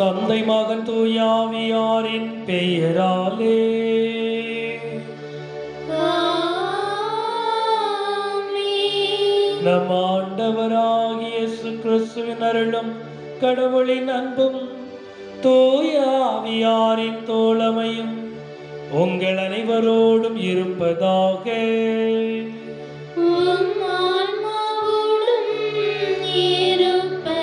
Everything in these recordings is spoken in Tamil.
தந்தை மகன் தூயாவியாரின் பெயராலே நம் ஆண்டவராகிய இயேசு கிறிஸ்துவின் அருளும் கடவுளின் அன்பும் தூய ஆவியாரின் தோழமையும் உங்கள் அனைவரோடும் இருப்பதாக உம் ஆன்மாவோடும் இருப்பதாக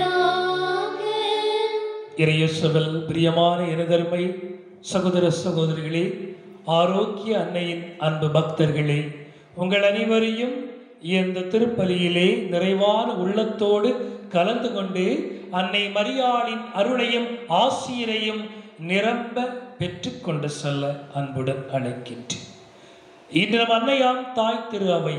இறையேசுவில் பிரியமான இருதர்மை சகோதர சகோதரிகளே ஆரோக்கிய அன்னையின் அன்பு பக்தர்களே உங்கள் அனைவரையும் இந்த திருப்பலியிலே நிறைவான உள்ளத்தோடு கலந்து கொண்டு அன்னை மரியாளின் அருளையும் ஆசிரியரையும் நிரம்ப பெற்றுக்கொண்டு செல்ல அன்புடன் அழைக்கின்றேன் இன்று நம் அன்னையாம் தாய் திரு அவை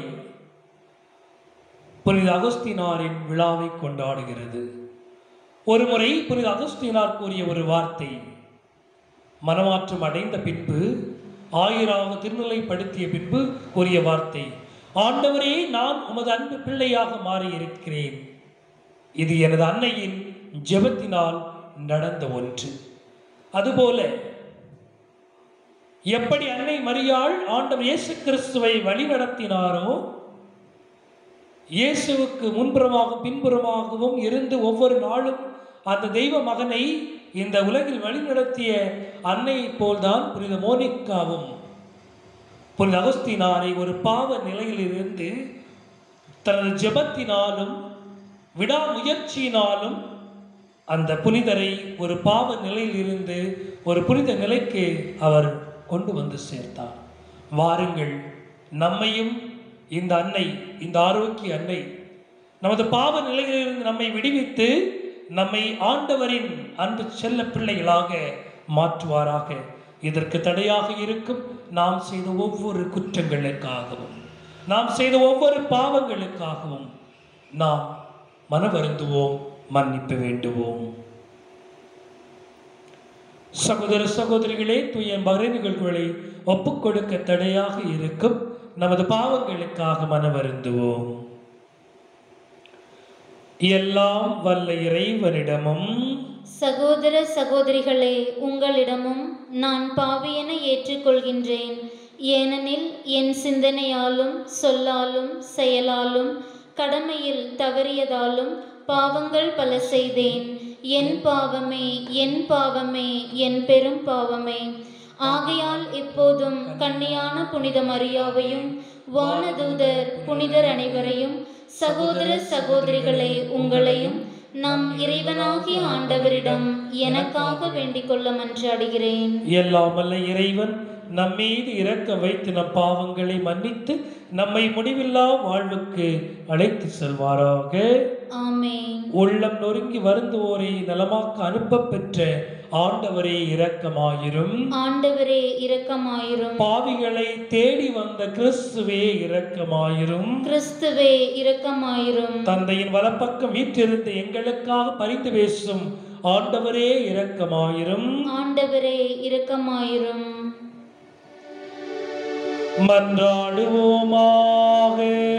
புனித அகஸ்தினாரின் விழாவை கொண்டாடுகிறது ஒருமுறை புனித அகஸ்தினார் கூறிய ஒரு வார்த்தை மனமாற்றம் அடைந்த பின்பு ஆயிராக திருநிலைப்படுத்திய பின்பு கூறிய வார்த்தை ஆண்டவரே நான் உமது அன்பு பிள்ளையாக மாறியிருக்கிறேன் இது எனது அன்னையின் ஜெபத்தினால் நடந்த ஒன்று அதுபோல எப்படி அன்னை மரியாள் ஆண்டவர் இயேசு கிறிஸ்துவை வழிநடத்தினாரோ இயேசுவுக்கு முன்புறமாகவும் பின்புறமாகவும் இருந்து ஒவ்வொரு நாளும் அந்த தெய்வ மகனை இந்த உலகில் வழிநடத்திய அன்னையைப் போல்தான் புனித மோனிக்காவும் புனித அகஸ்தினாரை ஒரு பாவ நிலையிலிருந்து தனது ஜெபத்தினாலும் விடாமுயற்சியினாலும் அந்த புனிதரை ஒரு பாவ நிலையிலிருந்து ஒரு புனித நிலைக்கு அவர் கொண்டு வந்து சேர்த்தார் வாருங்கள் நம்மையும் இந்த அன்னை இந்த ஆரோக்கிய அன்னை நமது பாவ நிலையிலிருந்து நம்மை விடுவித்து நம்மை ஆண்டவரின் அன்பு செல்ல பிள்ளைகளாக மாற்றுவாராக இதற்கு தடையாக இருக்கும் நாம் செய்த ஒவ்வொரு குற்றங்களுக்காகவும் நாம் செய்த ஒவ்வொரு பாவங்களுக்காகவும் நாம் மனவருந்துவோம் மன்னிப்பு வேண்டுவோம் சகோதர சகோதரிகளே தூய மறை நிகழ்வுகளை ஒப்புக்கொடுக்க தடையாக இருக்கும் நமது பாவங்களுக்காக மனவருந்துவோம் எல்லாம் வல்ல இறைவனிடமும் சகோதர சகோதரிகளே உங்களிடமும் நான் பாவியென ஏற்றுக்கொள்கின்றேன் ஏனெனில் என் சிந்தனையாலும் சொல்லாலும் செயலாலும் கடமையில் தவறியதாலும் பாவங்கள் பல செய்தேன் என் பாவமே என் பாவமே என் பெரும் பாவமே ஆகையால் இப்போதும் கன்னியான புனித மரியாவையும் வானதூதர் புனிதர் அனைவரையும் சகோதர சகோதரிகளே உங்களையும் நம் இறைவனாகிய ஆண்டவரிடம் எனக்காக வேண்டிக் கொள்ள மன்றாடுகிறேன் எல்லாம் வல்ல இறைவன் நம்மீது இறக்க வைத்து நம் பாவங்களை மன்னித்து நம்மை முடிவில்லா வாழ்வுக்கு அழைத்து செல்வாராக ஆமென் உள்ளம் நொறுங்கி வருந்துவோரை நலமாக்க அனுப்பப் பெற்ற ஆண்டவரே இரக்கமாயிரும் ஆண்டவரே இரக்கமாயிரும் பாவிகளை தேடி வந்த கிறிஸ்துவே இரக்கமாயிரும் கிறிஸ்துவே இரக்கமாயிரும் தந்தையின் வலப்பக்கம் வீற்றிருந்து எங்களுக்காக பரிந்து பேசும் ஆண்டவரே இரக்கமாயிரும் ஆண்டவரே இரக்கமாயிரும் மன்றாடுவோமாக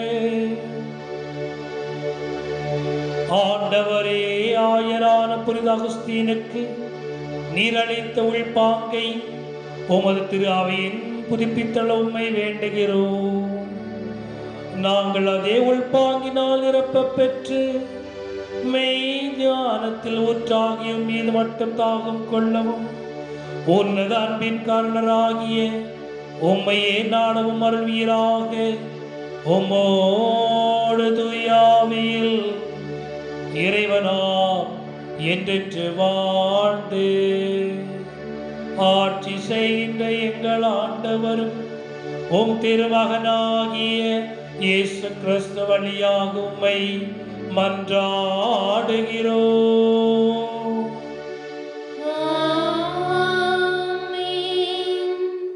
ஆண்டவரே ஆயரான புனித அகுஸ்தீனுக்கு நீரளித்த உள்பாங்கை உமது திரு அவையின் புதுப்பித்தள உம்மை வேண்டுகிறோம் நாங்கள் அதே உள்பாங்கினால் நிரப்பப் பெற்று மெய் தியானத்தில் ஊற்றாகியும் மீது மட்டும் தாகம் கொள்ளவும் உன்னத அன்பின் காரணராகிய உம்மையே நாடவும் அருள்வீராக உம்மோடு துயாவியில் இறைவனாம் என்றென்று வாழ்ந்து ஆட்சி செய்கின்ற எங்கள் ஆண்டவரும் உம் திருமகனாகிய இயேசு கிறிஸ்து வழியாக உம்மை மன்றாடுகிறோம் ஆமென்.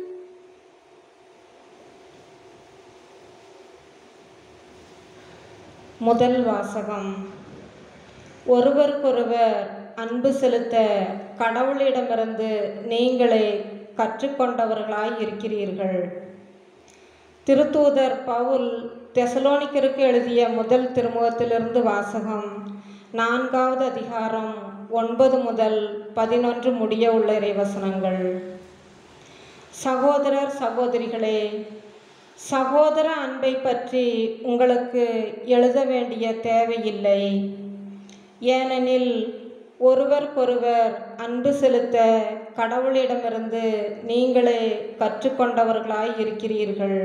முதல் வாசகம் ஒருவருக்கொருவர் அன்பு செலுத்த கடவுளிடமிருந்து நீங்களே கற்றுக்கொண்டவர்களாய் இருக்கிறீர்கள் திருத்தூதர் பவுல் தெசலோனிக்கருக்கு எழுதிய முதல் திருமுகத்திலிருந்து வாசகம் நான்காவது அதிகாரம் ஒன்பது முதல் பதினொன்று முடிய உள்ள இறைவசனங்கள் சகோதரர் சகோதரிகளே சகோதர அன்பை பற்றி உங்களுக்கு எழுத வேண்டிய தேவையில்லை ஏனெனில் ஒருவருக்கொருவர் அன்பு செலுத்த கடவுளிடமிருந்து நீங்களே கற்றுக்கொண்டவர்களாய் இருக்கிறீர்கள்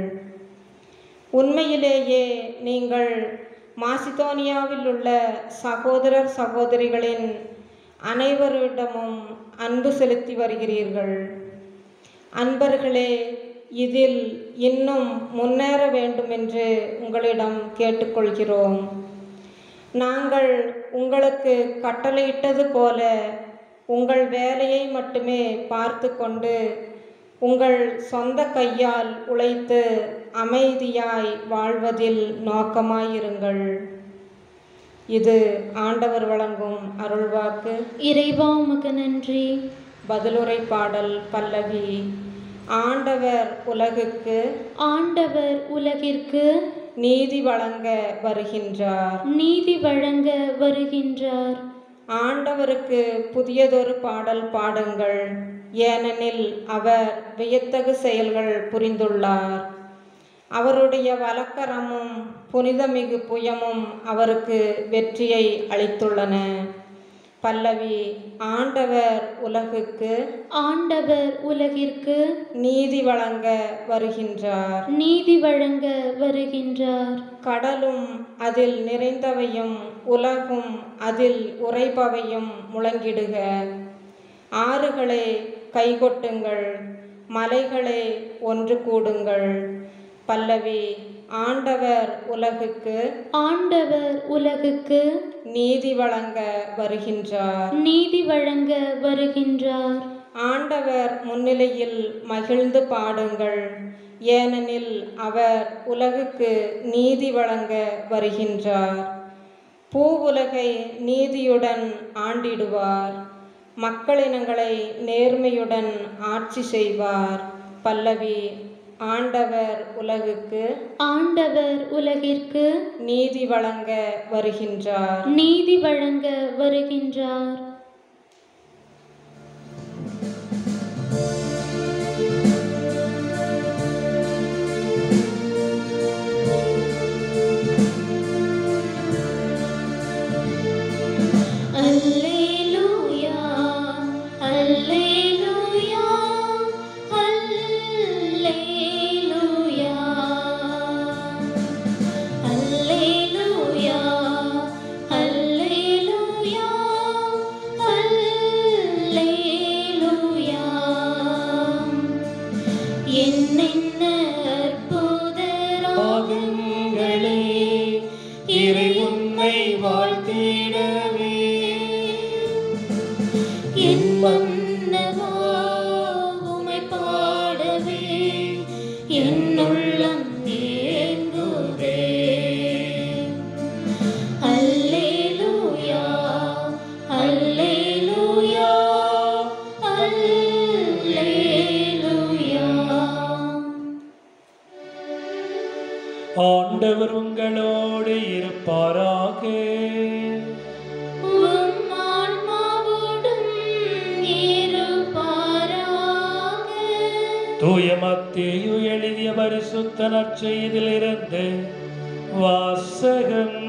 உண்மையிலேயே நீங்கள் மாசிதோனியாவில் உள்ள சகோதரர் சகோதரிகளின் அனைவரிடமும் அன்பு செலுத்தி வருகிறீர்கள் அன்பர்களே இதில் இன்னும் முன்னேற வேண்டுமென்று உங்களிடம் கேட்டுக்கொள்கிறோம் நாங்கள் உங்களுக்கு கட்டளையிட்டது போல உங்கள் வேலையை மட்டுமே பார்த்து கொண்டு உங்கள் சொந்த கையால் உழைத்து அமைதியாய் வாழ்வதில் நோக்கமாயிருங்கள் இது ஆண்டவர் வழங்கும் அருள்வாக்கு இறைவா உமக்கு நன்றி பதிலுரை பாடல் பல்லவி ஆண்டவர் உலகுக்கு ஆண்டவர் உலகிற்கு நீதி வழங்க வருகின்றார் நீதி வழங்க வருகின்றார் ஆண்டவருக்கு புதியதொரு பாடல் பாடுங்கள் ஏனெனில் அவர் வியத்தகு செயல்கள் புரிந்துள்ளார் அவருடைய வலக்கரமும் புனிதமிகு புயமும் அவருக்கு வெற்றியை அளித்துள்ளன பல்லவி ஆண்டவர் உலகுக்கு ஆண்டவர் உலகிற்கு நீதி வழங்க வருகின்றார் நீதி வழங்க வருகின்றார் கடலும் அதில் நிறைந்தவையும் உலகும் அதில் உறைபவையும் முழங்கிடுக ஆறுகளே கைகொட்டுங்கள் மலைகளே ஒன்று கூடுங்கள் பல்லவி ஆண்டவர் உலகுக்கு ஆண்டவர் உலகுக்கு நீதி வழங்க வருகின்றார் நீதி வழங்க வருகின்றார் ஆண்டவர் முன்னிலையில் மகிழ்ந்து பாடுங்கள் ஏனெனில் அவர் உலகுக்கு நீதி வழங்க வருகின்றார் பூவுலகை நீதியுடன் ஆண்டிடுவார் மக்களினங்களை நேர்மையுடன் ஆட்சி செய்வார் பல்லவி ஆண்டவர் உலகுக்கு ஆண்டவர் உலகிற்கு நீதி வழங்க வருகின்றார் நீதி வழங்க வருகின்றார் அல்லேலூயா அல்லேலூயா அல்லேலூயா அல்லேலூயா அல்லேலூயா அல்லேலூயா என்னென்ன அற்புதராகங்களே இறை உன்னை வாழ்த்திடவே என் மன்னவா உமை பாடவே என் உள்ளம் ஏங்குதே அல்லேலூயா அல்லேலூயா அல்லேலூயா ஆண்டவர் உங்களோடு இருப்பாராக உம் ஆன்மாவோடும் இருப்பாராக. தூய மத்தேயு எழுதிய பரிசுத்த நற்செய்தியிலிருந்து வாசகம்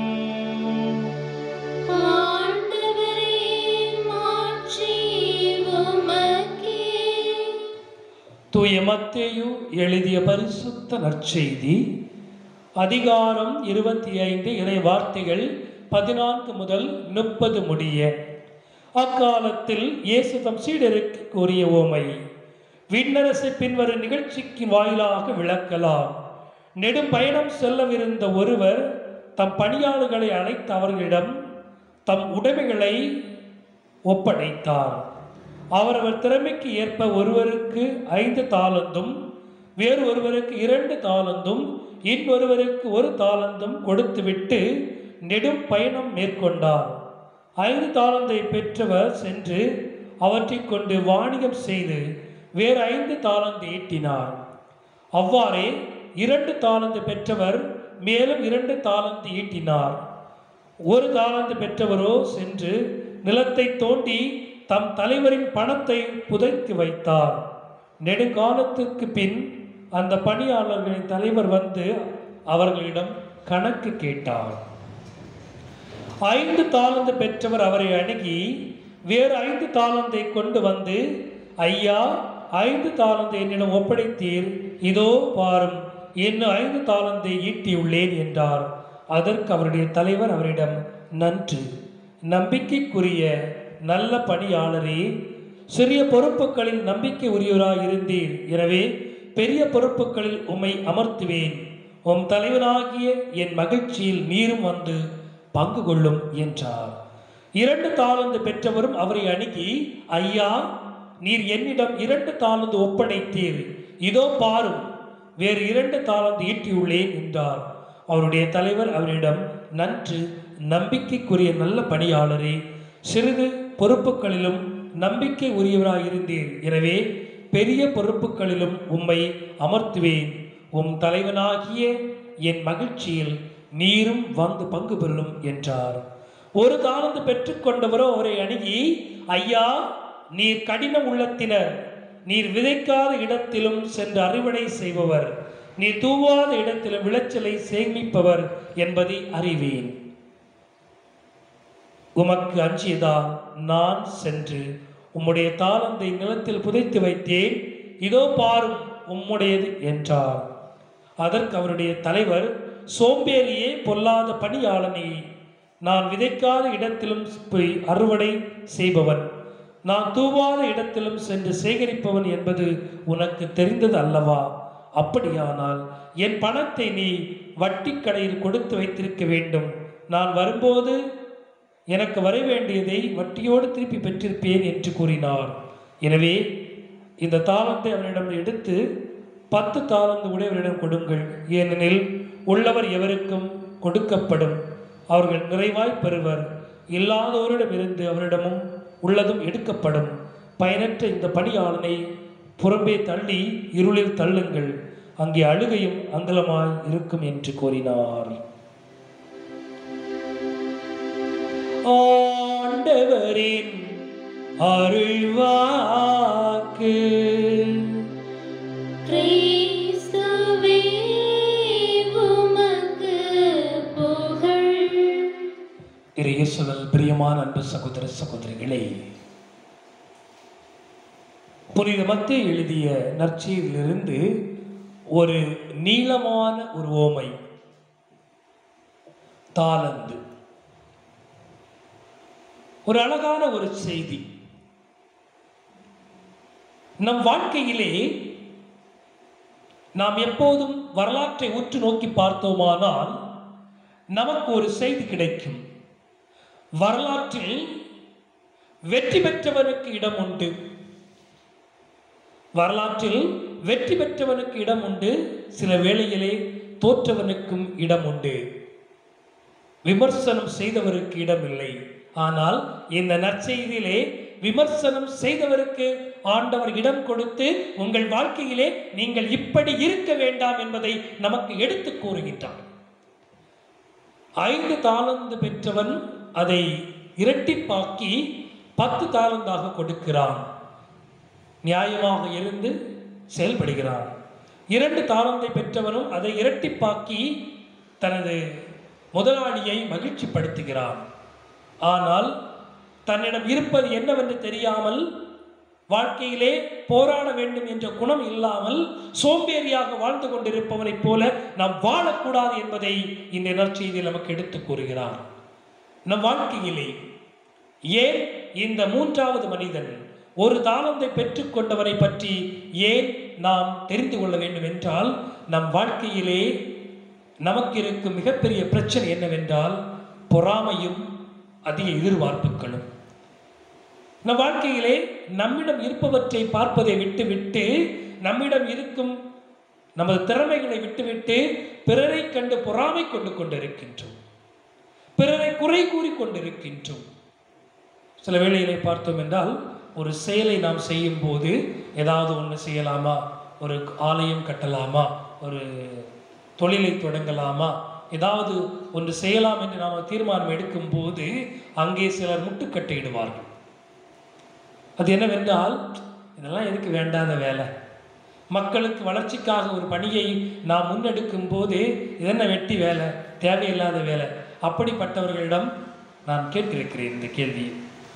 ஆண்டவரே, மாட்சி உமக்கே. தூய மத்தேயு எழுதிய பரிசுத்த நற்செய்தி அதிகாரம் இருபத்தி ஐந்து இறை வார்த்தைகள் பதினான்கு முதல் முப்பது முடிய அக்காலத்தில் இயேசு தம் சீடருக்கு கூறிய ஓமை விண்ணரசை பின்வரும் நிகழ்ச்சிக்கு வாயிலாக விளக்கலாம் நெடும் பயணம் செல்லவிருந்த ஒருவர் தம் பணியாளர்களை அழைத்து அவர்களிடம் தம் உடைமைகளை ஒப்படைத்தார் அவரவர் திறமைக்கு ஏற்ப ஒருவருக்கு ஐந்து தாளந்தும் வேறு ஒருவருக்கு இரண்டு தாளந்தும் இன்னொருவருக்கு ஒரு தாளந்தும் கொடுத்துவிட்டு நெடும் பயணம் மேற்கொண்டார் ஐந்து தாளந்தை பெற்றவர் சென்று அவற்றைக் கொண்டு வாணிகம் செய்து வேறு ஐந்து தாளந்து ஈட்டினார் அவ்வாறே இரண்டு தாளந்து பெற்றவர் மேலும் இரண்டு தாளந்து ஈட்டினார் ஒரு தாளந்து பெற்றவரோ சென்று நிலத்தை தோண்டி தம் தலைவரின் பணத்தை புதைத்து வைத்தார் நெடுங்காலத்திற்கு பின் அந்த பணியாளர்களின் தலைவர் வந்து அவர்களிடம் கணக்கு கேட்டார் ஐந்து தாளந்து பெற்றவர் அவரை அணுகி வேறு ஐந்து தாளந்தை கொண்டு வந்து ஐயா ஐந்து தாளந்தை என்னிடம் ஒப்படைத்தீர் இதோ பாரும் இன்னும் ஐந்து தாளந்தை ஈட்டியுள்ளேன் என்றார் அதற்கு அவருடைய தலைவர் அவரிடம் நன்று நம்பிக்கைக்குரிய நல்ல பணியாளரே சிறிய பொறுப்புகளில் நம்பிக்கை உரியவராய் இருந்தீர் எனவே பெரிய பொறுப்புகளில் உம்மை அமர்த்துவேன் உம் தலைவனாகிய என் மகிழ்ச்சியில் நீரும் வந்து பங்கு கொள்ளும் என்றார் இரண்டு தாளந்து பெற்றவரும் அவரை அணுகி ஐயா நீர் என்னிடம் இரண்டு தாளந்து ஒப்படைத்தீர் இதோ பாரும் வேறு இரண்டு தாளந்து ஈட்டியுள்ளேன் என்றார் அவருடைய தலைவர் அவரிடம் நன்று நம்பிக்கைக்குரிய நல்ல பணியாளரே சிறிது பொறுப்புகளிலும் நம்பிக்கை உரியவராய் இருந்தீர் எனவே பெரிய பொறுப்புகளிலும் உம்மை அமர்த்துவேன் உம் தலைவனாகிய என் மகிழ்ச்சியில் நீரும் வந்து பங்கு பெறும் என்றார் ஒரு தாளந்து பெற்றுக்கொண்டவரோ அவரை அணுகி ஐயா நீர் கடின உள்ளத்தினர் நீர் விதைக்காத இடத்திலும் சென்று அறுவடை செய்பவர் நீர் தூவாத இடத்திலும் விளைச்சலை சேமிப்பவர் என்பதை அறிவேன் உமக்கு அஞ்சியதால் நான் சென்று உம்முடைய தாளந்தை நிலத்தில் புதைத்து வைத்தேன் இதோ பாரும் உம்முடையது என்றார் அதற்கு அவருடைய தலைவர் சோம்பேறியே பொல்லாத பணியாளனே நான் விதைக்காத இடத்திலும் போய் அறுவடை செய்பவன் நான் தூவாத இடத்திலும் சென்று சேகரிப்பவன் என்பது உனக்கு தெரிந்தது அல்லவா அப்படியானால் என் பணத்தை நீ வட்டி கடையில் கொடுத்து வைத்திருக்க வேண்டும் நான் வரும்போது எனக்கு வர வேண்டியதை வட்டியோடு திருப்பி பெற்றிருப்பேன் என்று கூறினார் எனவே இந்த தாளத்தை அவனிடம் எடுத்து பத்து தாளந்து உடையவரிடம் கொடுங்கள் ஏனெனில் உள்ளவர் எவருக்கும் கொடுக்கப்படும் அவர்கள் நிறைவாய் பெறுவர் இல்லாதோரிடமிருந்து அவரிடமும் உள்ளதும் எடுக்கப்படும் பயனற்ற இந்த பணியாளனை புறம்பே தள்ளி இருளில் தள்ளுங்கள் அங்கே அழுகையும் அங்கலமாய் இருக்கும் என்று கூறினார் ஆண்டவரின் அருள்வாக்கு கிறிஸ்துவே உமக்கு புகழ் இரு இயேசுவில் பிரியமான அன்பு சகோதர சகோதரிகளே புனித மத்திய எழுதிய நற்செய்தியிலிருந்து ஒரு நீளமான ஒரு ஓமை தாளந்து ஒரு அழகான ஒரு செய்தி நம் வாழ்க்கையிலே நாம் எப்போதும் வரலாற்றை உற்று நோக்கி பார்த்தோமானால் நமக்கு ஒரு செய்தி கிடைக்கும் வரலாற்றில் வெற்றி பெற்றவனுக்கு இடம் உண்டு வரலாற்றில் வெற்றி பெற்றவனுக்கு இடம் உண்டு சில வேளையிலே தோற்றவனுக்கும் இடம் உண்டு விமர்சனம் செய்தவருக்கு இடமில்லை ஆனால் இந்த நற்செய்தியிலே விமர்சனம் செய்தவருக்கு ஆண்டவர் இடம் கொடுத்து உங்கள் வாழ்க்கையிலே நீங்கள் இப்படி இருக்க வேண்டாம் என்பதை நமக்கு எடுத்து கூறுகின்றார் ஐந்து தாளந்து பெற்றவன் அதை இரட்டிப்பாக்கி பத்து தாளந்தாக கொடுக்கிறான் நியாயமாக இருந்து செயல்படுகிறான் இரண்டு தாளந்தை பெற்றவனும் அதை இரட்டிப்பாக்கி தனது முதலாளியை மகிழ்ச்சிப்படுத்துகிறான் ஆனால் தன்னிடம் இருப்பது என்னவென்று தெரியாமல் வாழ்க்கையிலே போராட வேண்டும் என்ற குணம் இல்லாமல் சோம்பேறியாக வாழ்ந்து கொண்டிருப்பவனைப் போல நாம் வாழக்கூடாது என்பதை இந்த நற்செய்தியில் நமக்கு எடுத்து கூறுகிறார் நம் வாழ்க்கையிலே ஏன் இந்த மூன்றாவது மனிதன் ஒரு தாளந்தை பெற்றுக்கொண்டவரை பற்றி ஏன் நாம் தெரிந்து கொள்ள வேண்டும் என்றால் நம் வாழ்க்கையிலே நமக்கு இருக்கும் மிகப்பெரிய பிரச்சனை என்னவென்றால் பொறாமையும் அதிக எதிர்பார்ப்புகளும் நம் வாழ்க்கையிலே நம்மிடம் இருப்பவற்றை பார்ப்பதை விட்டுவிட்டு நம்மிடம் இருக்கும் நமது திறமைகளை விட்டுவிட்டு பிறரை கண்டு பொறாமை கொண்டு கொண்டிருக்கின்றோம் பிறரை குறை கூறி கொண்டிருக்கின்றோம் சில வேளைகளை பார்த்தோம் என்றால் ஒரு செயலை நாம் செய்யும் போது ஏதாவது ஒன்று செய்யலாமா ஒரு ஆலயம் கட்டலாமா ஒரு தொழிலை தொடங்கலாமா ஏதாவது ஒன்று செய்யலாம் என்று நாம் தீர்மானம் எடுக்கும் போது அங்கே சிலர் முட்டுக்கட்டையிடுவார்கள் அது என்னவென்றால் இதெல்லாம் எதுக்கு வேண்டாத வேலை மக்களுக்கு வளர்ச்சிக்காக ஒரு பணியை நாம் முன்னெடுக்கும் போது இதென்ன வெட்டி வேலை தேவையில்லாத வேலை அப்படிப்பட்டவர்களிடம் நான் கேட்டிருக்கிறேன் இந்த கேள்வியை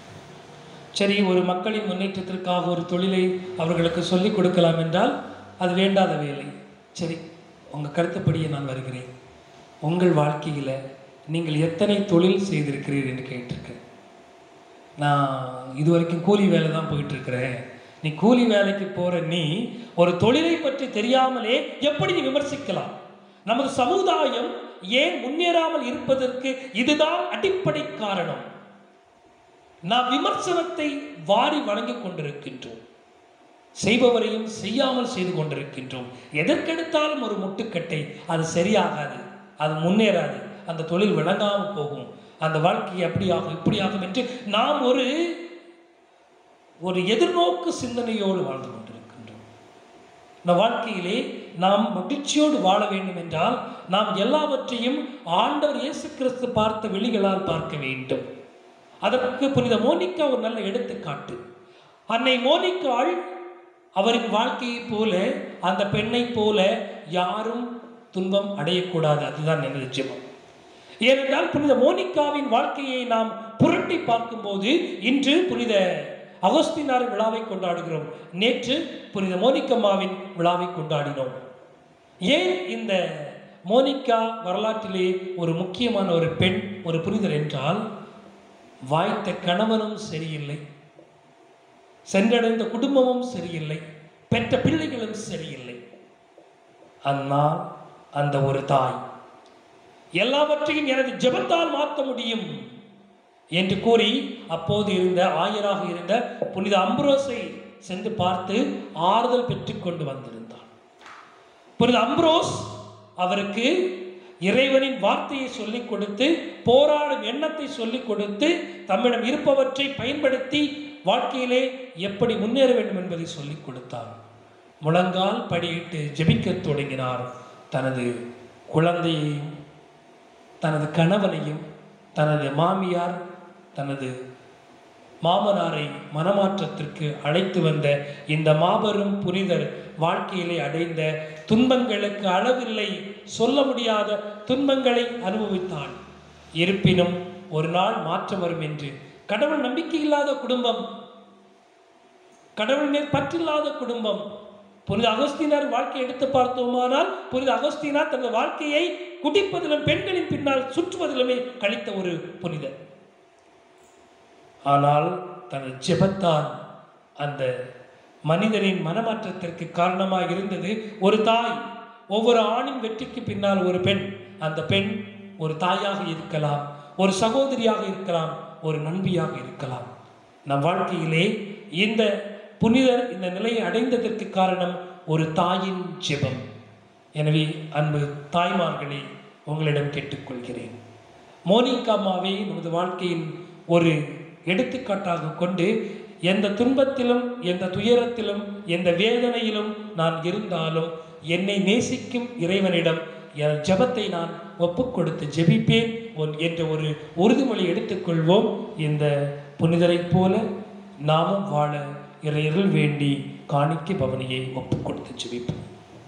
சரி ஒரு மக்களின் முன்னேற்றத்திற்காக ஒரு தொழிலை அவர்களுக்கு சொல்லிக் கொடுக்கலாம் என்றால் அது வேண்டாத வேலை சரி உங்கள் கருத்துப்படியே நான் வருகிறேன் உங்கள் வாழ்க்கையில் நீங்கள் எத்தனை தொழில் செய்திருக்கிறீர் என்று கேட்டிருக்கேன் நான் இது வரைக்கும் கூலி வேலை தான் போயிட்டு இருக்கிறேன் நீ கூலி வேலைக்கு போற நீ ஒரு தொழிலை பற்றி தெரியாமலே எப்படி நீ விமர்சிக்கலாம் நமது சமுதாயம் ஏன் முன்னேறாமல் இருப்பதற்கு இதுதான் அடிப்படை காரணம் நாம் விமர்சனத்தை வாரி வழங்கிக் கொண்டிருக்கின்றோம் செய்பவரையும் செய்யாமல் செய்து கொண்டிருக்கின்றோம் எதற்கெடுத்தாலும் ஒரு முட்டுக்கட்டை அது சரியாகாது அது முன்னேறாது அந்த தொழில் விளங்காமல் போகும் அந்த வாழ்க்கை அப்படியாகும் இப்படியாகும் என்று நாம் ஒரு ஒரு எதிர்நோக்கு சிந்தனையோடு வாழ்ந்து கொண்டிருக்கின்றோம் இந்த வாழ்க்கையிலே நாம் மகிழ்ச்சியோடு வாழ வேண்டும் என்றால் நாம் எல்லாவற்றையும் ஆண்டவர் இயேசு கிறிஸ்து பார்த்த வெளிகளால் பார்க்க வேண்டும் அதற்கு புனித மோனிகா ஒரு நல்ல எடுத்துக்காட்டு அன்னை மோனிக்காள் அவரின் வாழ்க்கையைப் போல அந்த பெண்ணைப் போல யாரும் துன்பம் அடையக்கூடாது அதுதான் எனது ஜெபம் ஏனென்றால் புனித மோனிகாவின் வாழ்க்கையை நாம் புரட்டி பார்க்கும்போது இன்று புனித அகஸ்தினார் விழாவை கொண்டாடுகிறோம் நேற்று புனித மோனிக்கம்மாவின் விழாவை கொண்டாடினோம் ஏன் இந்த மோனிகா வரலாற்றிலே ஒரு முக்கியமான ஒரு பெண் ஒரு புனிதர் என்றால் வாய்த்த கணவனும் சரியில்லை சென்றடைந்த குடும்பமும் சரியில்லை பெற்ற பிள்ளைகளும் சரியில்லை அந்நாள் அந்த ஒரு தாய் எல்லாவற்றையும் எனது ஜெபத்தால் மாற்ற முடியும் என்று கூறி அப்போது இருந்த ஆயராக இருந்த புனித அம்புரோஸை சென்று பார்த்து ஆறுதல் பெற்றுக் கொண்டு வந்திருந்தார் புனித அம்ப்ரோஸ் அவருக்கு இறைவனின் வார்த்தையை சொல்லிக் கொடுத்து போராடும் எண்ணத்தை சொல்லிக் கொடுத்து தம்மிடம் இருப்பவற்றை பயன்படுத்தி வாழ்க்கையிலே எப்படி முன்னேற வேண்டும் என்பதை சொல்லிக் கொடுத்தார் முழங்கால் படியிட்டு ஜெபிக்கத் தொடங்கினார் தனது குழந்தையையும் தனது கணவனையும் தனது மாமியார் தனது மாமனாரை மனமாற்றத்திற்கு அழைத்து வந்த இந்த மாபெரும் புனிதர் வாழ்க்கையிலே அடைந்த துன்பங்களுக்கு அளவில்லை சொல்ல முடியாத துன்பங்களை அனுபவித்தாள் இருப்பினும் ஒரு நாள் மாற்றம் வரும் என்று கடவுள் நம்பிக்கை இல்லாத குடும்பம் கடவுள் மேல் பற்றில்லாத குடும்பம் புனித அகஸ்தீனார் வாழ்க்கை எடுத்து பார்த்தோமானால் புனித அகஸ்தீனார் தனது வாழ்க்கையை குடிப்பதிலும் பெண்களின் பின்னால் சுற்றுவதிலுமே கழித்த ஒரு புனிதர் ஆனால் தனது ஜெபத்தால் அந்த மனிதனின் மனமாற்றத்திற்கு காரணமாக இருந்தது ஒரு தாய் ஒவ்வொரு ஆணின் வெற்றிக்கு பின்னால் ஒரு பெண் அந்த பெண் ஒரு தாயாக இருக்கலாம் ஒரு சகோதரியாக இருக்கலாம் ஒரு நண்பியாக இருக்கலாம் நம் வாழ்க்கையிலே இந்த புனிதர் இந்த நிலையை அடைந்ததற்கு காரணம் ஒரு தாயின் ஜெபம் எனவே அன்பு தாய்மார்களே உங்களிடம் கேட்டுக்கொள்கிறேன் மோனிகா அம்மாவை நமது வாழ்க்கையின் ஒரு எடுத்துக்காட்டாக கொண்டு எந்த துன்பத்திலும் எந்த துயரத்திலும் எந்த வேதனையிலும் நான் இருந்தாலும் என்னை நேசிக்கும் இறைவனிடம் என் ஜெபத்தை நான் ஒப்புக் கொடுத்து ஜெபிப்பேன் ஒன்- என்ற ஒரு உறுதிமொழி எடுத்துக்கொள்வோம் இந்த புனிதரைப் போல நாமும் வாழ இறையருள் வேண்டி காணிக்கை பவனியை ஒப்புக் கொடுத்து ஜெபிப்போம்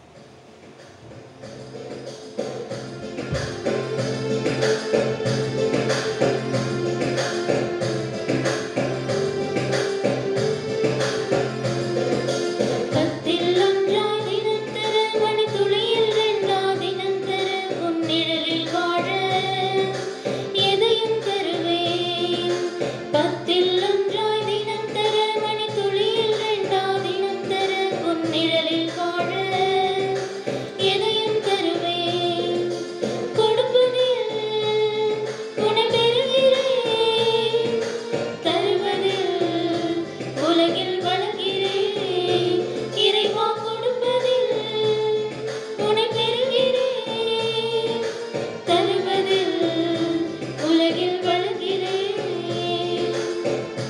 பத்தில் ஒன்றா தினம் தர மணி துளியில் ரெண்டா தினம் தர உன் நிழலில் வாழ எதையும் தருவேன் பத்தில் ஒன்றாய் தினம் தர மணி துளியில் ரெண்டா தினம் தர உன் நிழலில் வாழ எதையும் தருவேன் கொடுப்பதில் உன்னை பெறுகிறேன் தருவதில் உலகில் வளர்கிறேன் இறைவா கொடுப்பதில் உன்னை பெறுகிறேன் தருவதில் உலகில் வளர்கிறேன்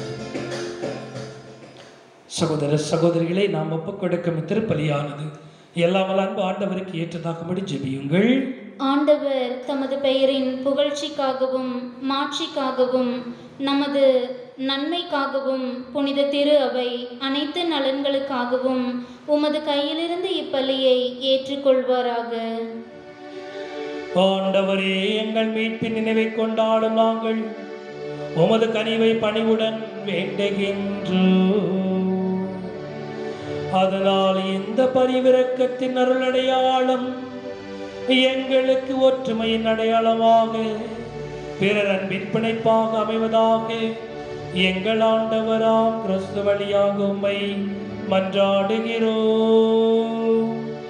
சகோதர சகோதரிகளை நாம் ஒப்புக் கொடுக்கும் திருப்பலியானது எல்லாம் வல்ல அன்பு ஆண்டவருக்கு ஏற்றதாகும்படி ஜெபியுங்கள் ஆண்டவர் தமது பெயரின் புகழ்ச்சிக்காகவும் மாட்சிக்காகவும் நமது நன்மைக்காகவும் புனித திரு அவை அனைத்து நலன்களுக்காகவும் உமது கையிலிருந்து இப்பலியை ஏற்றுக்கொள்வாராக ஆண்டவரே எங்கள் மீட்பின் நினைவை கொண்டாடும் நாங்கள் உமது கனிவை பணிவுடன் வேண்டுகின்றோம் அதனால் இந்த பரிவிரக்கத்தின் அருளடையாளம் எங்களுக்கு ஒற்றுமையின் அடையாளமாக பிறர் அன்பின் பிணைப்பாக அமைவதாக எங்கள் ஆண்டவராம் கிறிஸ்து வழியாக உம்மை மன்றாடுகிறோம்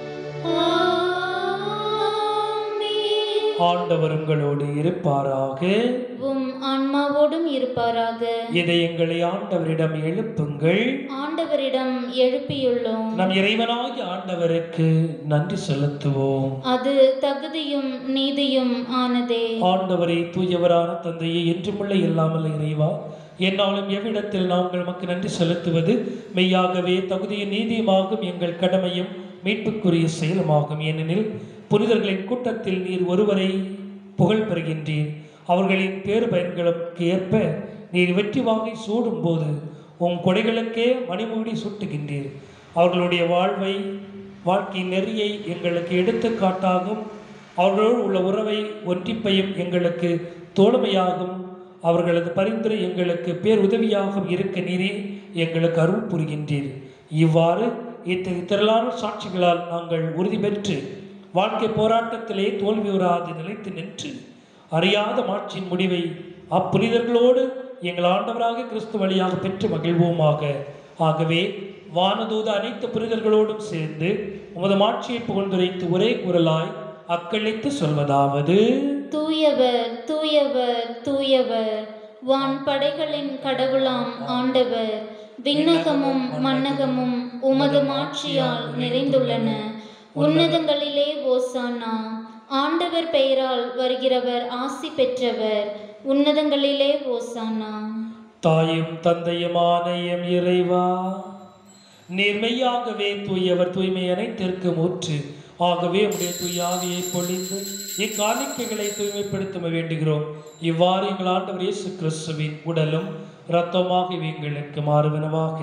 ஆமென். ஆண்டவர் உங்களோடு இருப்பாராக உம் ஆன்மாவோடும் இருப்பாராக இதயங்களை ஆண்டவரிடம் எழுப்புங்கள் ஆண்டவரிடம் எழுப்பியுள்ளோம் நம் இறைவனாகிய ஆண்டவருக்கு நன்றி செலுத்துவோம் அது தகுதியும் நீதியும் ஆனதே ஆண்டவரை தூயவரான தந்தையை என்றுமுள்ள இல்லாமல் இறைவா என்னாலும் எவ்விடத்தில் நாங்கள் நமக்கு நன்றி செலுத்துவது மெய்யாகவே தகுதியும் நீதியுமாகும் எங்கள் கடமையும் மீட்புக்குரிய செயலுமாகும் ஏனெனில் புனிதர்களின் கூட்டத்தில் நீர் ஒருவரை புகழ் பெறுகின்றீர் அவர்களின் பேறு பயன்களுக்கு ஏற்ப நீர் வெற்றி வாங்கி சூடும்போது உம் கொடைகளுக்கே மணிமூடி சூட்டுகின்றீர் அவர்களுடைய வாழ்வை வாழ்க்கை நெறியை எங்களுக்கு எடுத்துக்காட்டாகும் அவர்களோடு உள்ள உறவை ஒன்றிப்பையும் எங்களுக்கு தோழமையாகும் அவர்களது பரிந்துரை எங்களுக்கு பேருதவியாகவும் இருக்க நீரே எங்களுக்கு அருள் புரிகின்றீர் இவ்வாறு இத்தகைய திரளான சாட்சிகளால் நாங்கள் உறுதி பெற்று வாழ்க்கை போராட்டத்திலே தோல்வியுறாது நிலைத்து நின்று அறியாத மாட்சியின் முடிவை அப்புனிதர்களோடு எங்கள் ஆண்டவராக கிறிஸ்து வழியாக பெற்று மகிழ்வோமாக ஆகவே வானதூத அனைத்து புனிதர்களோடும் சேர்ந்து உமது மாட்சியை புகழ்ந்துரைத்து ஒரே குரலாய் அக்களித்து சொல்வதாவது தூயவர் தூயவர் தூயவர் வான் படைகளின் கடவுளாம் ஆண்டவர் விண்ணகமும் மன்னகமும் உமது மாட்சியால் நிறைந்துள்ளன உன்னதங்களிலே ஓசானா ஆண்டவர் பெயரால் வருகிறவர் ஆசி பெற்றவர் உன்னதங்களிலே ஓசானா தாயும் தந்தையுமான எம் இறைவா நேர்மையாகவே தூயவர் தூய்மை அனைத்திற்கு ஊற்று ஆகவே உடைய தூய ஆவியை பொழிந்து இக்காணிக்கைகளை தூய்மைப்படுத்த வேண்டுகிறோம் இவ்வாறு எங்கள் ஆண்டவர் இயேசு கிறிஸ்துவின் உடலும் இரத்தமாக இவை எங்களுக்கு மாறுவனவாக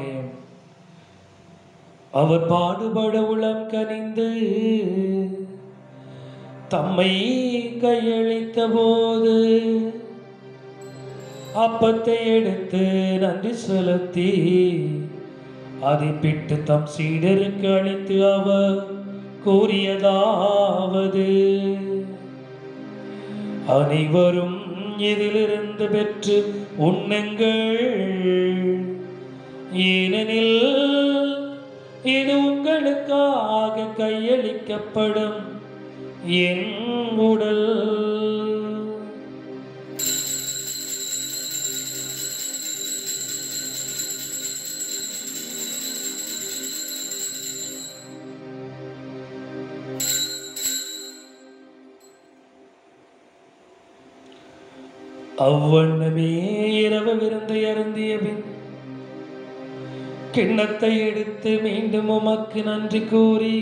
அவர் பாடுபட உளம் கனிந்து தம்மை கையளித்த போது அப்பத்தை எடுத்து நன்றி செலுத்தி அதை பிட்டு தம் சீடருக்கு அளித்து அவர் கூறியதாவது அனைவரும் இதிலிருந்து பெற்று உண்ணுங்கள் ஏனெனில் இது உங்களுக்காக கையளிக்கப்படும் என் உடல் அவ்வண்ணமே இரவு விருந்து அருந்திய பின் கிண்ணத்தை எடுத்து மீண்டும் உமக்கு நன்றி கூறி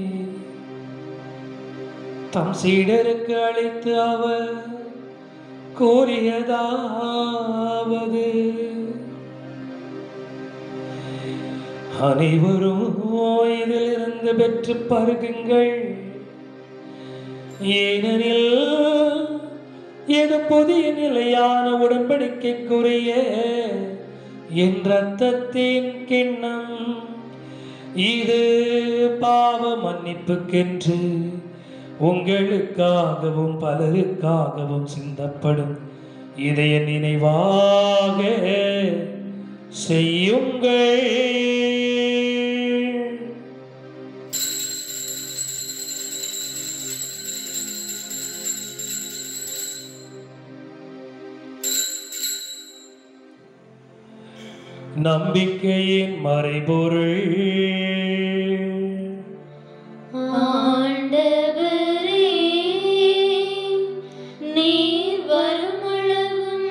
தம் சீடருக்கு அழைத்து அவர் கூறியதாவது அனைவரும் இதிலிருந்து பெற்று பருகுங்கள் ஏனெனில் இது புதிய நிலையான உடன்படிக்கைக்குரிய என் ரத்தத்தின் கிண்ணம் இது பாவ மன்னிப்புக்கென்று உங்களுக்காகவும் பலருக்காகவும் சிந்தப்படும் இதய நினைவாக செய்யுங்கள் நம்பிக்கையின் மறைபொருள் ஆண்டவரே நீர் வருமளவும்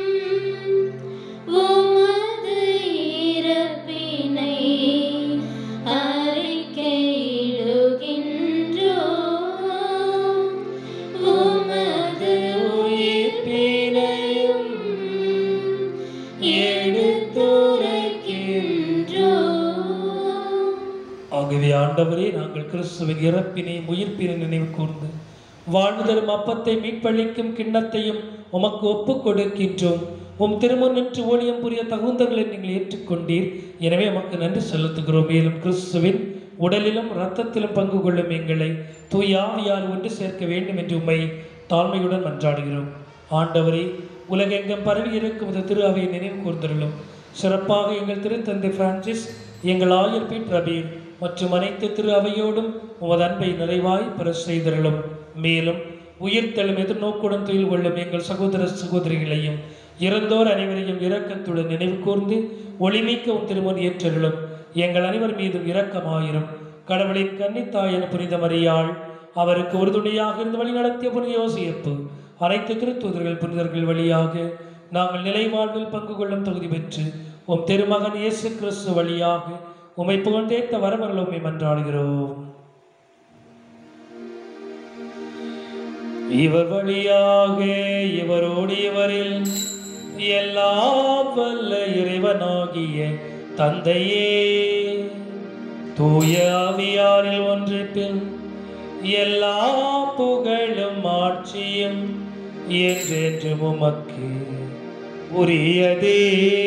உமது இறப்பினை அறிக்கையிடுகின்றோம் கிறிஸ்துவின் இறப்பினை உயிர்ப்பினை நினைவு கூர்ந்து வாழ்வு தரும் அப்பத்தை மீட்பளிக்கும் கிண்ணத்தையும் உமக்கு ஒப்புக் கொடுக்கின்றோம் உம் திருமண் நின்று ஊழியம் புரிய தகுந்தவர்களை நீங்கள் ஏற்றுக்கொண்டீர் எனவே உமக்கு நன்றி செலுத்துகிறோம் மேலும் கிறிஸ்துவின் உடலிலும் இரத்தத்திலும் பங்கு கொள்ளும் எங்களை தூய் ஆவியால் ஒன்று சேர்க்க வேண்டும் என்று உம்மை தாழ்மையுடன் மன்றாடுகிறோம் ஆண்டவரே உலகெங்கும் பரவி இருக்கும் இந்த திரு அவையை நினைவு கூர்ந்தருளும் சிறப்பாக எங்கள் திருத்தந்தை பிரான்சிஸ் எங்கள் ஆயர் பீட் ரபீர் மற்றும் அனைத்து திரு அவையோடும் உமது அன்பை நிறைவாய் பெற செய்தருளும் மேலும் உயிர்த்தெழும் எதிர்நோக்குடன் துயில் கொள்ளும் எங்கள் சகோதர சகோதரிகளையும் இறந்தோர் அனைவரையும் இரக்கத்துடன் நினைவு கூர்ந்து ஒளிமிக்க உன் திருமண் ஏற்றருளும் எங்கள் அனைவர் மீதும் இரக்கமாயிரும் கடவுளின் கன்னித்தாய் என புனித மரியாள் அவருக்கு உறுதுணையாக இருந்து வழி நடத்திய புனித யோசியப்பு அனைத்து திருத்தூதர்கள் புனிதர்கள் வழியாக நாங்கள் நிலை வாழ்வில் பங்கு கொள்ளும் தகுதி பெற்று உம் திருமகன் இயேசு கிறிஸ்து வழியாக உம்மை புகழ்ந்தேத்த வரமர்கள் உம்மை மன்றாடுகிறோம் இவர் வழியாக இவரோடு இவரில் எல்லாம் வல்ல இறைவனாகிய தந்தையே தூய ஆவியாரில் ஒன்றிப்பில் எல்லா புகழும் ஆட்சியும் என்றென்று உமக்கு உரியதே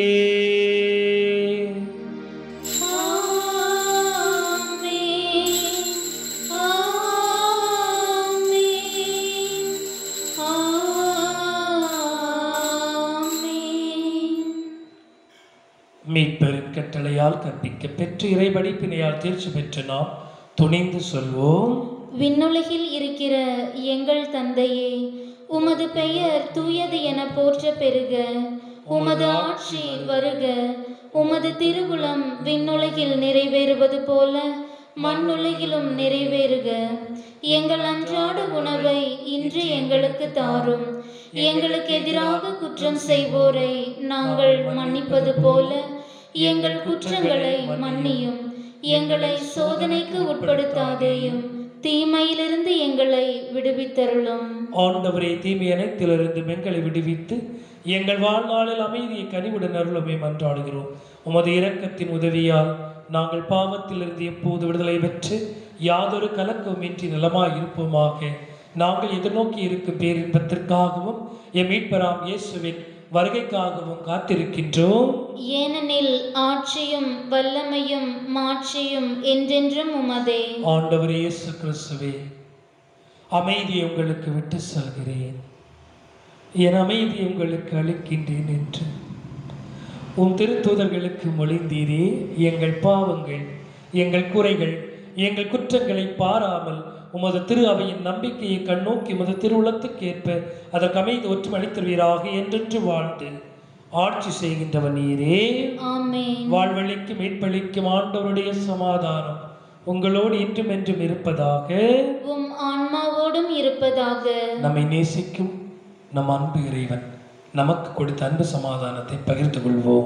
மீட்பெரும் கட்டளையால் கற்பிக்க பெற்று இறை படிப்பினையால் தேர்ச்சி பெற்று நாம் துணிந்து சொல்வோம் விண்ணுலகில் இருக்கிற எங்கள் தந்தையே உமது பெயர் தூயது என போற்ற பெருக உமது ஆட்சி வருக உமது திருவுளம் விண்ணுலகில் நிறைவேறுவது போல மண்ணுலகிலும் நிறைவேறுக எங்கள் அன்றாட உணவை இன்று எங்களுக்கு தாரும் எங்களுக்கு எதிராக குற்றம் செய்வோரை நாங்கள் மன்னிப்பது போல எங்கள் குற்றங்களை மன்னியும் எங்களை சோதனைக்கு உட்படுத்தாதேயும் தீமையிலிருந்து எங்களை விடுவித்தருளும் ஆண்டவரே தீமை அனைத்திலிருந்து எங்களை விடுவித்து எங்கள் வாழ்நாளில் அமைதியை கனிவுடன் அருளுமை மன்றாடுகிறோம் உமது இரக்கத்தின் உதவியால் நாங்கள் பாவத்திலிருந்து எப்போது விடுதலை பெற்று யாதொரு கலக்கமின்றி நலமாய் இருப்போமாக நாங்கள் எதிர்நோக்கி இருக்கும் பேரின்பத்திற்காகவும் எம் மீட்பராம் இயேசுவின் வருகைக்காகவும் காத்திருக்கின்றோம் ஏனெனில் ஆட்சியும் வல்லமையும் மாட்சியும் என்றென்றும் உமதே ஆண்டவர் இயேசு கிறிஸ்துவே அமைதியை உங்களுக்கு விட்டு செல்கிறேன் என் அமைதியை உங்களுக்கு அளிக்கின்றேன் என்று உம் திருத்தூதர்களுக்கு மொழிந்தீரே எங்கள் பாவங்கள் எங்கள் குறைகள் எங்கள் குற்றங்களை பாராமல் உமது திரு அவையின் நம்பிக்கையை கண்ணோக்கி உமது திருவுளத்துக்கு ஏற்ப அதற்கு அமைதி ஒற்றும் அளித்தருவீராக என்றென்று வாழ்ந்து ஆட்சி செய்கின்றவன் நீரே ஆமென் வாழ்வழிக்கும் மீட்பளிக்கும் ஆண்டவருடைய சமாதானம் உங்களோடு இன்றும் என்றும் இருப்பதாக உம் ஆன்மாவோடும் இருப்பதாக நம்மை நேசிக்கும் நம் அன்பு இறைவன் நமக்கு கொடுத்த அன்பு சமாதானத்தை பகிர்ந்து கொள்வோம்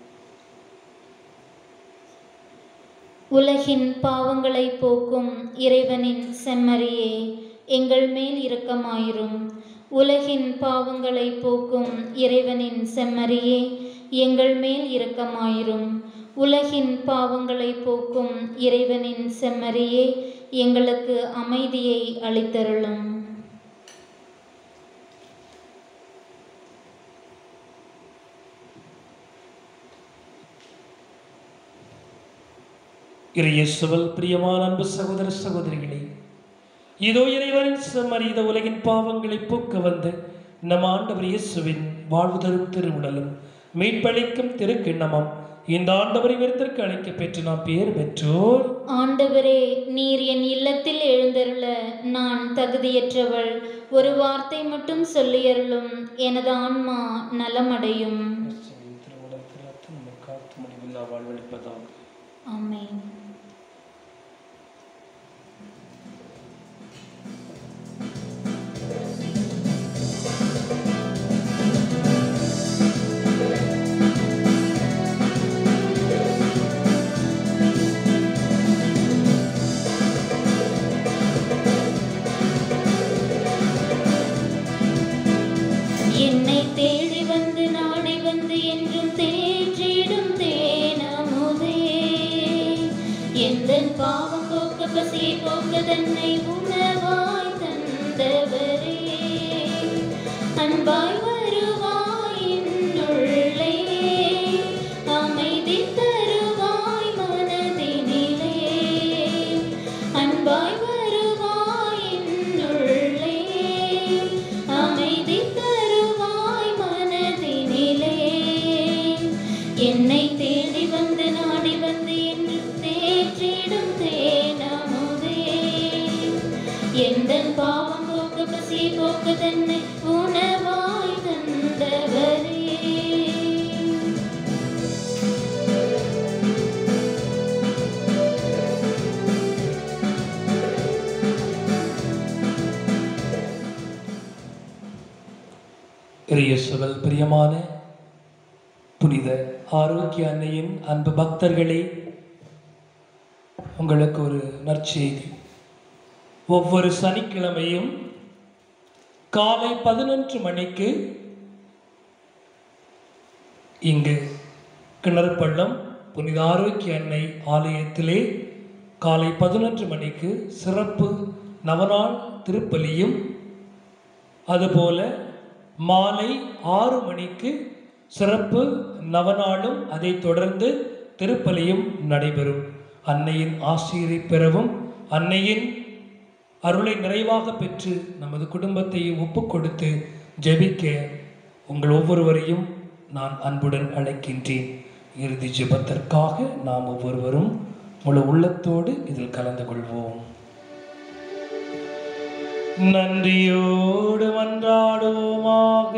உலகின் பாவங்களை போக்கும் இறைவனின் செம்மறியே எங்கள் மேல் இரக்கமாயிரும் உலகின் பாவங்களை போக்கும் இறைவனின் செம்மறியே எங்கள் மேல் இரக்கமாயிரும் உலகின் பாவங்களை போக்கும் இறைவனின் செம்மறியே எங்களுக்கு அமைதியை அளித்தருளும் இறையேசுவல் பிரியமான அன்பு சகோதர சகோதரிகளே இதோ இறைவனின் செம்மறி இந்த உலகின் பாவங்களை போக்க வந்து நம் ஆண்டவர் இயேசுவின் வாழ்வு தரும் திருவுடலும் மீட்பளிக்கும் திருக்கிண்ணமும் இந்த ஆண்டவரை விருத்திற்கு அழைக்க பெற்று நாம் பேர் பெற்றோர் ஆண்டவரே நீர் என் இல்லத்தில் எழுந்தருள நான் தகுதியற்றவள் ஒரு வார்த்தை மட்டும் சொல்லியருளும் எனது ஆன்மா நலமடையும் ஆமென் என்னை தேடி வந்து நாடி வந்து என்றும் தேற்றிடும் தேனமுதே எந்த பாவம் போக்க பசி பசி போக்கதன்னை உணவாய் தந்தவரே அன்பாய் வருவாய் என்னுள்ளே அமைதி தருவாய் மனதினிலே அன்பாய் வருவாய் என்னுள்ளே அமைதி தருவாய் மனதினிலே என்னை தேடி வந்து நாடி வந்து என்று தேற்றிடும் தேனமுதே எந்தன் பாவம் போக்க பசி போக்க தன்னை உணவாய் தந்தவரே இயேசுவில் பிரியமான புனித ஆரோக்கிய அன்னையின் அன்பு பக்தர்களே உங்களுக்கு ஒரு நற்செய்தி ஒவ்வொரு சனிக்கிழமையும் காலை பதினொன்று மணிக்கு இங்கு கிணறுப்பள்ளம் புனித ஆரோக்கிய அன்னை ஆலயத்திலே காலை பதினொன்று மணிக்கு சிறப்பு நவநாள் திருப்பலியும் அதுபோல மாலை ஆறு மணிக்கு சிறப்பு நவநாளும் அதைத் தொடர்ந்து திருப்பலியும் நடைபெறும் அன்னையின் ஆசிரியரை பெறவும் அன்னையின் அருளை நிறைவாக பெற்று நமது குடும்பத்தை ஒப்புக் கொடுத்து ஜெபிக்க உங்கள் ஒவ்வொருவரையும் நான் அன்புடன் அழைக்கின்றேன் இறுதி ஜெபத்திற்காக நாம் ஒவ்வொருவரும் முழு உள்ளத்தோடு இதில் கலந்து கொள்வோம் நன்றியோடு மன்றாடுவோமாக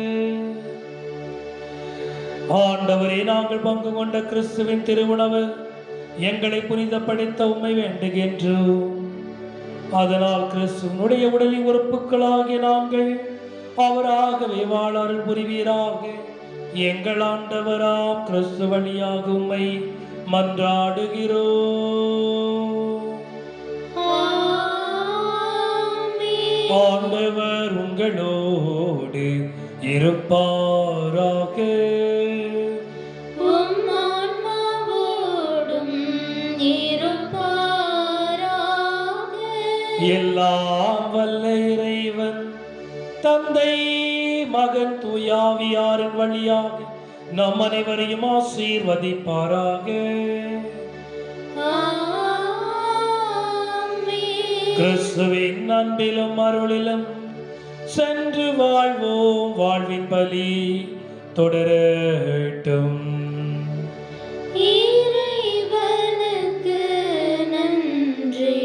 ஆண்டவரே நாங்கள் பங்கு கொண்ட கிறிஸ்துவின் திருவுணவு எங்களை புனிதப்படுத்த உம்மை வேண்டுகின்றோம் அதனால் கிறிஸ்துவனுடைய உடலின் உறுப்புகளாகிய நாங்கள் அவராகவே வாழாறு புரிவீராக எங்கள் ஆண்டவராம் கிறிஸ்து வழியாக உம்மை மன்றாடுகிறோம் ஆமென். ஆண்டவர் உங்களோடு இருப்பாராக உம் ஆன்மாவோடும் இருப்பாராக. எல்லாம் வல்ல இறைவன் தந்தை மகன் தூயாவியாரின் வழியாக நம் அனைவரையும் ஆசீர்வதிப்பாராக ஆமென். கிறிஸ்துவின் அன்பிலும் அருளிலும் சென்று வாழ்வோம் வாழ்வின் பலி தொடரட்டும் இறைவனுக்கு நன்றி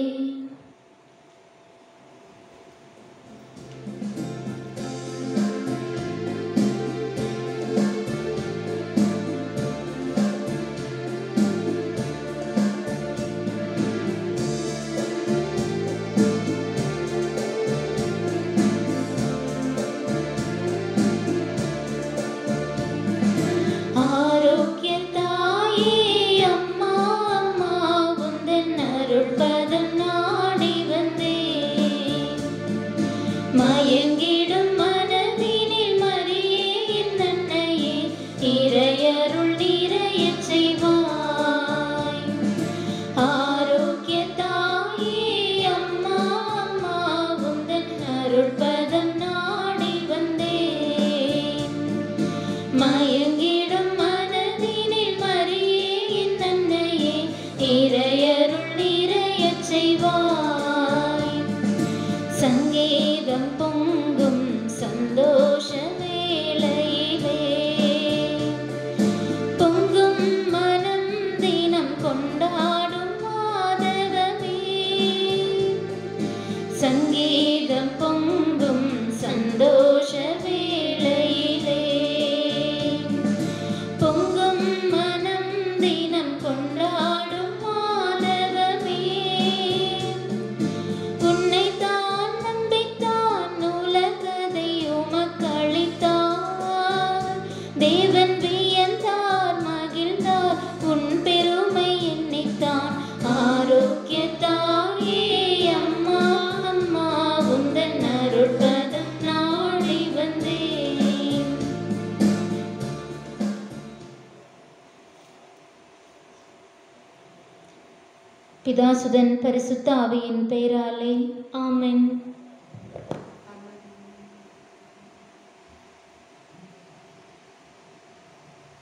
ஆரோக்கிய தாயே அம்மா அம்மா உந்தன் அருள்பதம் நாடி வந்தேன் மயங்கிடும் மனதினில் மரியே என் அன்னையே இறையருள் நிறையச் செய்வாய் ஆரோக்கிய தாயே அம்மா அம்மா உந்தன் அருள்பதம் நாடி வந்தேன் மயங்கிடும் மனதினில் மரியே என் அன்னையே இறையருள் நிறையச் செய்வாய் சங்கீதம் பொங்கும் சந்தோஷ வேளையிலே பொங்கும் மனம் தினம் கொண்டாடும் மாதவமே சங்கீதம் பொங்கும் சந்தோஷ வேளையிலே பொங்கும் மனம் தினம் கொண்டாடும் மாதவமே உன்னைத்தான் நம்பித்தான் உலகதை உமக்களித்தார் பிதாசுதன் பரிசுத்த ஆவியின் பெயராலே ஆமென்